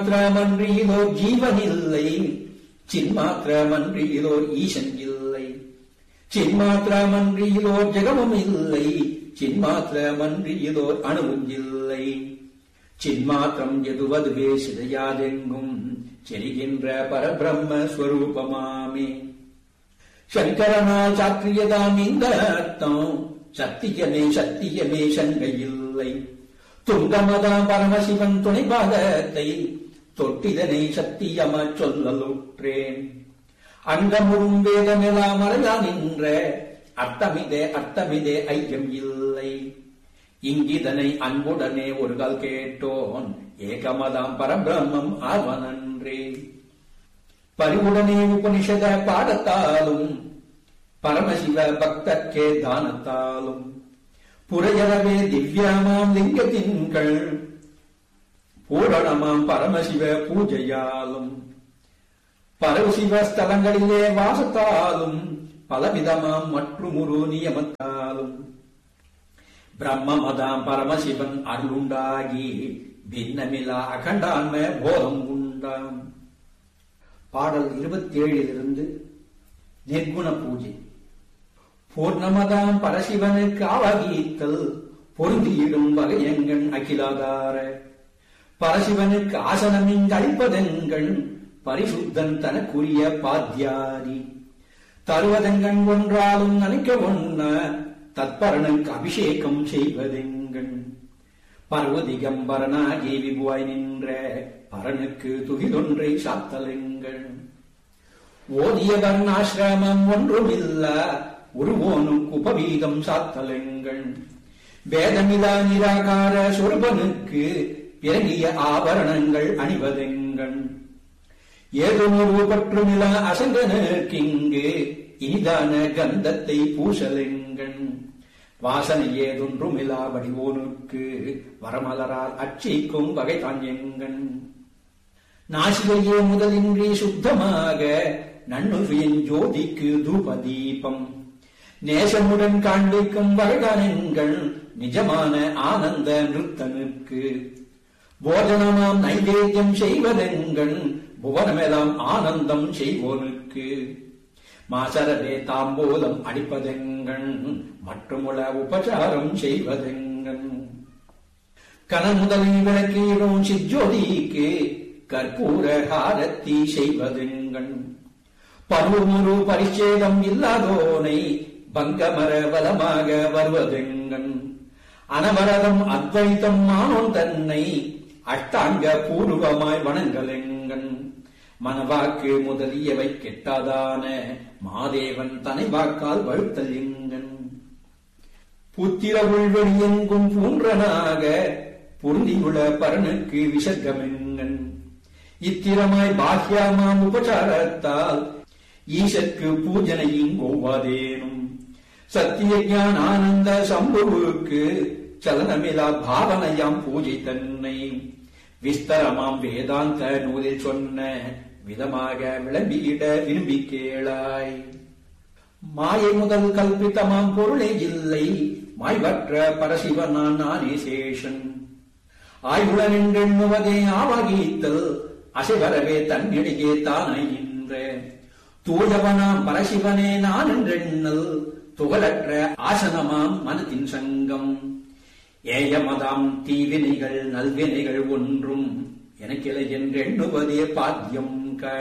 மாத்திரமன்றி இதோர் ஜீவனில்லை சின்மாத்திரமன்றி இதோர் ஈசன் இல்லை சின்மாத்திரமன்றி இதோர் ஜெகமும் இல்லை சின்மாத்திரமன்றி இதோர் அணுவும் இல்லை சின்மாத்திரம் எதுவதுவே சிதையாதெங்கும் செரிகின்ற பரபிரம்ம ஸ்வரூபமாமே சங்கரனால் சாற்றியதாம் இந்த அர்த்தம் சத்தியமே சத்தியமே சங்கையில்லை துங்கமதாம் பரமசிவன் துணைபாதத்தை தொட்டிதனை சத்தியம சொல்லலுற்றேன் அங்கமுறும் வேதமெல்லாம் அறையா நின்ற அர்த்தமிதே அர்த்தமிதே ஐயம் இல்லை இங்கிதனை அன்புடனே ஒரு கால் கேட்டோன் ஏகமதாம் பரபிரம்மம் ஆவனன்றே பரிவுடனே உபனிஷத பாடத்தாலும் பரமசிவ பக்தர்க்கே தானத்தாலும் புரையறவே திவ்யமாம் லிங்கத்தின்கள் பூரணமாம் பரமசிவ பூஜையாலும் பரமசிவ ஸ்தலங்களிலே வாசத்தாலும் பலவிதமாம் மற்றுமுரு நியமத்தாலும் பிரம்மமதாம் பரமசிவன் அருளுண்டாகி பின்னமிலா அகண்டான்ம போதம் உண்டாம் பாடல் இருபத்தி ஏழிலிருந்து நிர்குண பூஜை பூர்ணமதாம் பரசிவனுக்கு ஆவகித்தல் பொருந்தியிடும் வகையங்கண் அகிலாதார பரசிவனுக்கு ஆசனமிங்கு அளிப்பதெங்கண் பரிசுத்தன் தனக்குரிய பாத்தியாதி தருவதெங்கண் ஒன்றாலும் நினைக்க ஒண்ண தத்பரனுக்கு அபிஷேகம் செய்வதெங்கண் பர்வதிகம்பரனாகி விபுவாய் நின்ற பரனுக்கு துகிலொன்றை சாத்தலெங்கள் ஓதிய வர்ணாசிரமம் ஒன்றுமில்ல உருவோனும் உபவீதம் சாத்தலெங்கள் வேதமிலா நிராகார சொருபனுக்கு பிறகிய ஆபரணங்கள் அணிவதெங்கள் ஏதுமொரு பற்றுமிலா அசங்கனுக்கிங்கு இனிதான கந்தத்தை பூசலெங்கள் வாசனை ஏதொன்றுமிலா வடிவோனுக்கு வரமலரால் அச்சிக்கும் வகை தாங்கியங்கள் நாசிகையே முதலின்றி சுத்தமாக நன்னுவியின் ஜோதிக்கு தூபதீபம் நேசமுடன் காண்பிக்கும் வகைதானங்கள் நிஜமான ஆனந்த நிறுத்தனுக்கு போஜனமாம் நைவேத்தியம் செய்வதெங்கள் புவனமெல்லாம் ஆனந்தம் செய்வோனுக்கு மாசரவே தாம்போலம் அடிப்பதெங்கள் மற்றுமுள உபசாரம் செய்வதெங்கள் கனமுதலில் விளக்கீடும் சிஜோதிக்கு கற்பூர ஹாரத்தி செய்வதெங்கள் பருவமுரு பரிச்சேதம் இல்லாதோனை பங்கமர பலமாக வருவதெங்கள் அனவரதம் அத்வைத்தம் மானோன் தன்னை அஷ்டாங்க பூர்வமாய் வணங்கலெங்கள் மனவாக்கு முதலியவை கெட்டாதான மாதேவன் தனை வாக்கால் வழுத்தல் எங்கன் புத்திர உள்வெளியெங்கும் பூன்றனாக பொருந்தியுள்ள பரனுக்கு விசர்க்கமெங்கன் இத்திரமாய் பாஹ்யமாம் உபசாரத்தால் ஈசற்கு பூஜனையும் ஒவ்வாதேனும் சத்திய ஞான ஆனந்த சம்புவுக்கு சலனமிலா பாவனையாம் பூஜை தன்னை விஸ்தரமாம் வேதாந்த நூலில் சொன்ன விதமாக விளம்பியிட விரும்பி கேளாய் மாயை முதல் கல்பித்தமாம் பொருளே இல்லை மாய்வற்ற பரசிவனான் நானே சேஷன் ஆய்வுளனென்றெண்ணுவதே ஆவகித்தல் அசைவரவே தன்னிடையே தானையின்ற தூயவனாம் பரசிவனே நான் என்றெண்ணல் துகளற்ற ஆசனமாம் மனத்தின் சங்கம் ஏயமதாம் தீவினைகள் நல்வினைகள் ஒன்றும் எனக்கிளை என்றெண்ணுவதே பாத்தியம்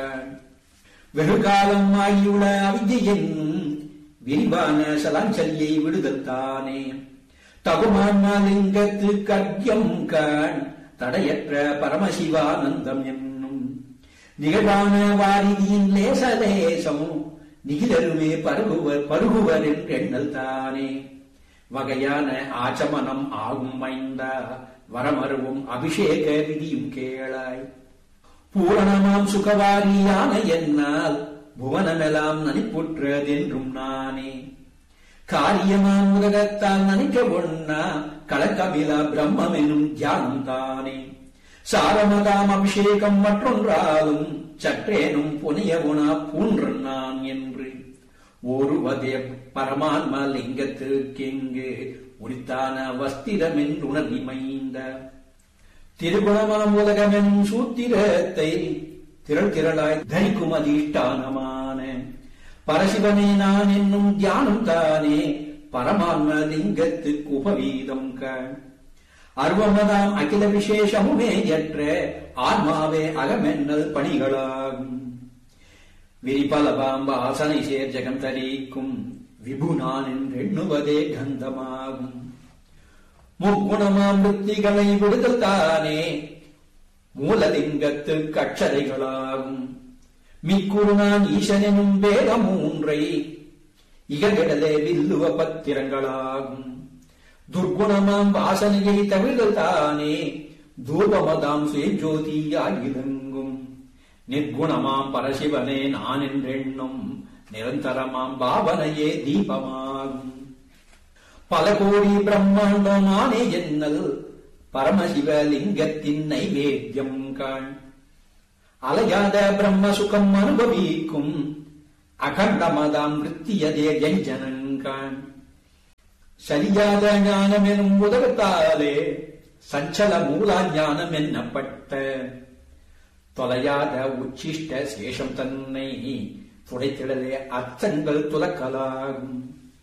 வெகு காலம் ஆகியுள்ள அவித்யை என்னும் விரிவான சலாஞ்சலியை விடுதல் தானே தகுமான்மாலிங்கத்து கர்க்கியம் கண் தடையற்ற பரமசிவானந்தம் என்னும் நிகழ்வான வாரிதியின் லேச லேசம் நிகிலருமே பருகுவர் பருகுவர் என்றெண்ணல் தானே வகையான ஆச்சமனம் ஆகும் மைந்தா வரமருவும் அபிஷேக விதியும் கேளாய் பூரணமாம் சுகவாரியான என்னால் புவனமெல்லாம் நனிப்புற்றதென்றும் நானே காரியமாம் உலகத்தால் நனிக்க ஒண்ணா கலக்கமிலா பிரம்மம் எனும் தியானம் தானே சாரமதாம் அபிஷேகம் மற்றொன்றாலும் சற்றேனும் புனிய உணா பூன்றன் நான் என்று ஒருவதே பரமான்ம லிங்கத்திற்கெங்கு உரித்தான வஸ்திரம் என்றுணர்விமைந்த திருகுணமாம் உலகமெனும் சூத்திரத்தை திரள் திரளாய் தரிக்கும் அதிஷ்டானமான பரசிவனே நான் என்னும் தியானம் தானே பரமான்ம லிங்கத்துக்கு உபவீதம் கண் அருவமதாம் அகில விசேஷமுமே எற்ற ஆன்மாவே அகமென்னல் பணிகளாகும் விரிபலபாம் வாசனை சேர் ஜெகம் தரிக்கும் விபுனான் என்றெண்ணுவதே கந்தமாகும் முக்குணமாம் விற்த்திகளை விடுதல் தானே மூலலிங்கத்து கட்சரைகளாகும் மிக்குருநான் ஈசனெனும் வேத மூன்றை இகழ்கிடலே வில்லுவ பத்திரங்களாகும் துர்குணமாம் வாசனையை தவிர்தல் தானே தூபமதாம் சுயஜோதியாய் விளங்கும் நிர்குணமாம் பரசிவனே நான் என்றெண்ணும் நிரந்தரமாம் பாவனையே தீபமாகும் பல கோடி பிரம்மாண்டம் நானே என்னல் பரமசிவலிங்கத்தின் நைவேத்தியம் காண் அலையாத பிரம்ம சுகம் அனுபவிக்கும் அகண்டமதாம் விற்த்தியதே ஜஞ்சனங்கான் சரியாத ஞானம் எனும் உதவத்தாலே சஞ்சல மூலா ஞானம் என்னப்பட்ட தொலையாத உச்சிஷ்ட சேஷம் தன்னை துடைத்திடலே அச்சங்கள் துலக்கலாகும்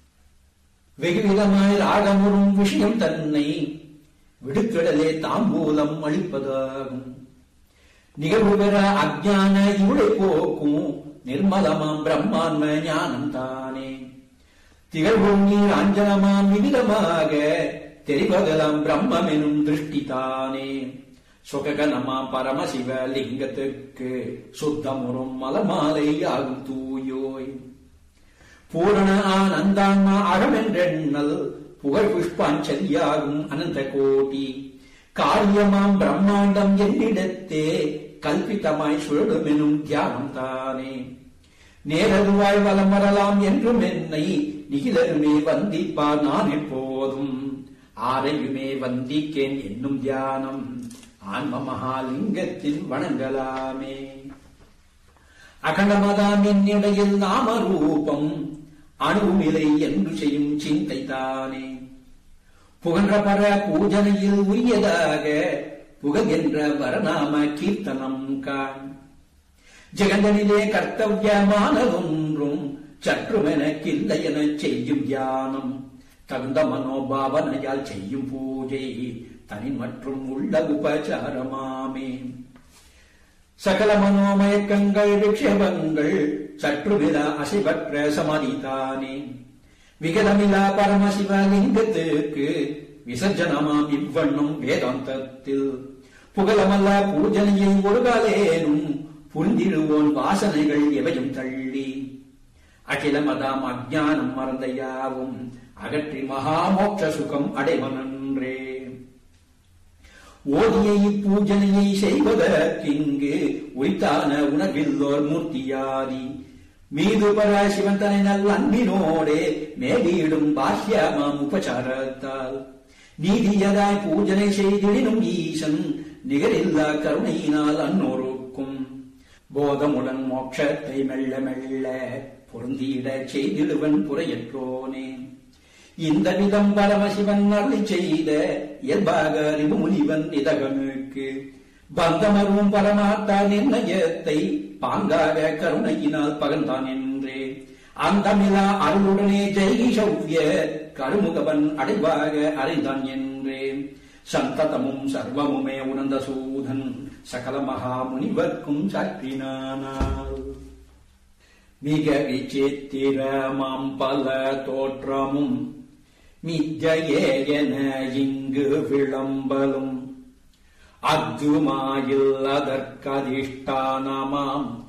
வெகுவிதமாய் ராகமுறும் விஷயம் தன்னை விடுக்கிடலே தாம்பூலம் அளிப்பதாகும் நிகழ்வு பெற அஜான இவுளை போக்கும் நிர்மலமாம் பிரம்மான்ம ஞானம் தானே திகழ்வும் நீர் அஞ்சனமாம் விவிதமாக தெரிவதெல்லாம் பிரம்மம் எனும் திருஷ்டி தானே சுககனமாம் பரமசிவ லிங்கத்துக்கு சுத்தமுறும் மலமாலை ஆகும் தூயோய் பூரண ஆனந்தான்மா அகமென்றெண்ணல் புகழ் புஷ்பாஞ்சலியாகும் அனந்த கோட்டி காரியமாம் பிரம்மாண்டம் என்னிடத்தே கல்பித்தமாய் சுழலுமெனும் தியானம் தானே நேரதுவாய் வலம் வரலாம் என்றும் என்னை நிகிலருமே வந்திப்பார் நான் எப்போதும் ஆரையுமே வந்திக்கேன் என்னும் தியானம் ஆன்ம மகாலிங்கத்தில் வணங்கலாமே அகண்டமதாம் என்னிடையில் நாம ரூபம் அணுநிலை என்று செய்யும் சிந்தை தானே புகன்ற பர பூஜனையில் உரியதாக புகழ்கின்ற வரநாம கீர்த்தனம் காண் ஜெகந்தனிலே கர்த்தவியமானதொன்றும் சற்றுமெனக்கில்லை எனச் செய்யும் தியானம் தகுந்த மனோபாவனையால் செய்யும் பூஜை தனி மற்றும் உள்ள உபச்சாரமாமே சகல மனோமயக்கங்கள் விக்ஷேபங்கள் சற்று வித அசைவற்ற சமாதிதானே விகலமிலா பரமசிவலிங்கத்துக்கு விசர்ஜனமாம் இவ்வண்ணம் வேதாந்தத்தில் புகழமல்ல பூஜனையில் ஒருகாலேனும் புரிந்திடுவோன் வாசனைகள் எவையும் தள்ளி அகிலமதாம் அஜானம் மறந்த யாவும் அகற்றி மகாமோட்ச சுகம் அடைவனன்றே ஓதிய இப்பூஜனையை செய்வதற்கிங்கு உரித்தான உணர்வில்லோர் மூர்த்தியாதி மீது பராசிவன் தனை நல் அன்பினோடே மேலீடும் பாஹ்யமாம் உபசாரத்தால் நீதியதாய் பூஜனை செய்திடினும் ஈசன் நிகரில்லா கருணையினால் அன்னோருக்கும் போதமுடன் மோட்சத்தை மெல்ல மெல்ல பொருந்திடச் செய்திடுவன் புறையற்றோனே இந்த விதம் பரமசிவன் அருளி செய்த இயல்பாக அறிவு முனிவன் இதகனுக்கு பந்தமரும் பரமாத்தா நிர்ணயத்தை பாங்காக கருணையினால் பகர்ந்தான் என்றே அந்தமிலா அருளுடனே ஜெயி சௌவிய கருமுகவன் அடைவாக அறிந்தான் என்றே சந்ததமும் சர்வமுமே உணர்ந்த சூதன் சகல மகா முனிவர்க்கும் சாற்றினானால் மிக விசித்திரமாம் பல தோற்றமும் மிஜ்ஜையே என இங்கு விளம்பலும் அத்துமாயில் அதற்கதிஷ்டானமாம்